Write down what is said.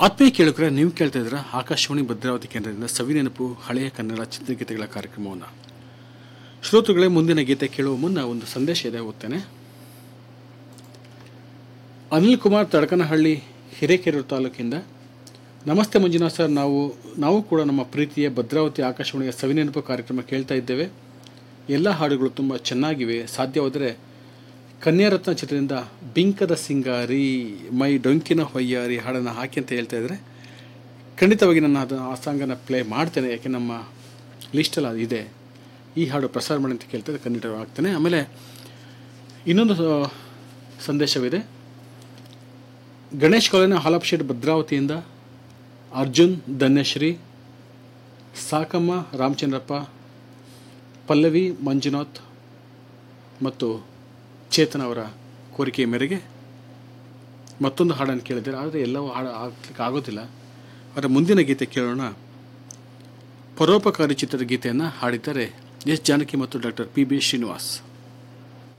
ಆತ್ಮೀಯ ಕೇಳುಗರೆ ನೀವು ಕೇಳ್ತಾ ಇದ್ದೀರಾ ಆಕಾಶವಾಣಿ ಭದ್ರಾವತಿ ಕೇಂದ್ರದಿಂದ ಸವಿನೆನಪು ಹಳೆಯ ಕನ್ನಡ ಚಿತ್ರಗೀತೆಗಳ ಕಾರ್ಯಕ್ರಮವನ್ನು ಶ್ರೋತೃಗಳೇ ಮುಂದಿನ ಗೀತೆ ಕೇಳುವ ಮುನ್ನ ಒಂದು ಸಂದೇಶ ಇದೆ ಓದ್ತೇನೆ ಅನಿಲ್ ಕುಮಾರ್ ತಡಕನಹಳ್ಳಿ ಹಿರೇಕೆರೂರು ತಾಲೂಕಿಂದ ನಮಸ್ತೆ ಮಂಜುನಾಥ್ ಸರ್ ನಾವು ನಾವು ಕೂಡ ನಮ್ಮ ಪ್ರೀತಿಯ ಭದ್ರಾವತಿ ಆಕಾಶವಾಣಿಯ ಸವಿನೆನಪು ಕಾರ್ಯಕ್ರಮ ಕೇಳ್ತಾ ಇದ್ದೇವೆ ಎಲ್ಲ ಹಾಡುಗಳು ತುಂಬ ಚೆನ್ನಾಗಿವೆ ಸಾಧ್ಯವಾದರೆ ಕನ್ಯಾರತ್ನ ಚಿತ್ರದಿಂದ ಬಿಂಕದ ಸಿಂಗಾರಿ ಮೈ ಡೊಂಕಿನ ಹೊಯ್ಯಾರಿ ಹಾಡನ್ನು ಹಾಕಿ ಅಂತ ಹೇಳ್ತಾ ಇದ್ದಾರೆ ಖಂಡಿತವಾಗಿ ನಾನು ಅದನ್ನು ಆ ಸಾಂಗನ್ನು ಪ್ಲೇ ಮಾಡ್ತೇನೆ ಯಾಕೆ ನಮ್ಮ ಲಿಸ್ಟಲ್ಲಿ ಅದು ಇದೆ ಈ ಹಾಡು ಪ್ರಸಾರ ಮಾಡಿ ಅಂತ ಕೇಳ್ತಾ ಇದ್ದೆ ಖಂಡಿತ ಆಗ್ತೇನೆ ಆಮೇಲೆ ಇನ್ನೊಂದು ಆ, ಸಂದೇಶವಿದೆ ಗಣೇಶ್ ಕಾಲೋನಿ ಹಾಲಪ್ಶೆಡ್ ಭದ್ರಾವತಿಯಿಂದ ಅರ್ಜುನ್ ಧನ್ಯಶ್ರೀ ಸಾಕಮ್ಮ ರಾಮಚಂದ್ರಪ್ಪ ಪಲ್ಲವಿ ಮಂಜುನಾಥ್ ಮತ್ತು ಚೇತನ್ ಅವರ ಕೋರಿಕೆಯ ಮೇರೆಗೆ ಮತ್ತೊಂದು ಹಾಡನ್ನು ಕೇಳಿದ್ದಾರೆ ಆದರೆ ಎಲ್ಲವೂ ಹಾಡು ಆಗ್ಲಿಕ್ಕೆ ಆಗೋದಿಲ್ಲ ಅವರ ಮುಂದಿನ ಗೀತೆ ಕೇಳೋಣ ಪರೋಪಕಾರಿ ಚಿತ್ರದ ಗೀತೆಯನ್ನು ಹಾಡಿದ್ದಾರೆ ಎಸ್ ಜಾನಕಿ ಮತ್ತು ಡಾಕ್ಟರ್ ಪಿ ಬಿ ಶ್ರೀನಿವಾಸ್